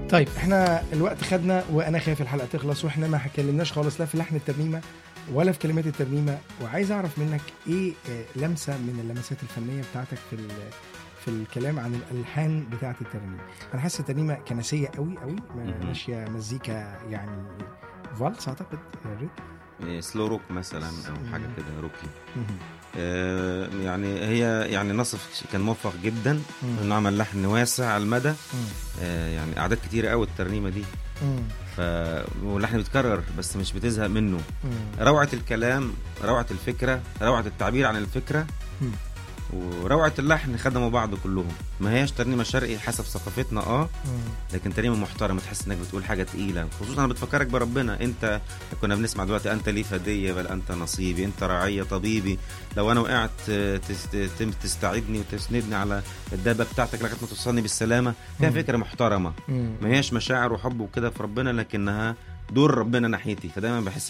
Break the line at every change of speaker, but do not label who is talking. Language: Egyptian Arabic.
طيب احنا الوقت خدنا وانا خايف الحلقه تخلص واحنا ما اتكلمناش خالص لا في لحن الترنيمه ولا في كلمات الترنيمه وعايز اعرف منك ايه آه، لمسه من اللمسات الفنيه بتاعتك في ال- في الكلام عن الالحان بتاعه الترنيمه انا حاسس الترنيمه كنسيه قوي قوي
مهم.
ماشيه مزيكا يعني فالس اعتقد يا ريت.
سلو روك مثلا او حاجه كده روكي
مهم.
آه، يعني هي يعني نصف كان موفق جدا
مم.
انه عمل لحن واسع على المدى
مم.
آه، يعني اعداد كتير قوي الترنيمه دي
مم.
ف واللحن بيتكرر بس مش بتزهق منه
مم.
روعه الكلام روعه الفكره روعه التعبير عن الفكره
مم.
وروعه اللحن خدموا بعض كلهم ما هياش ترنيمه شرقي حسب ثقافتنا اه
مم.
لكن ترنيمه محترمه تحس انك بتقول حاجه تقيله خصوصا انا بتفكرك بربنا انت كنا بنسمع دلوقتي انت لي فديه بل انت نصيبي انت رعيه طبيبي لو انا وقعت آه، تست- تم تستعيدني وتسندني على الدابه بتاعتك لغايه ما توصلني بالسلامه فيها
مم.
فكره محترمه
مم.
ما هياش مشاعر وحب وكده في ربنا لكنها دور ربنا ناحيتي فدايما بحس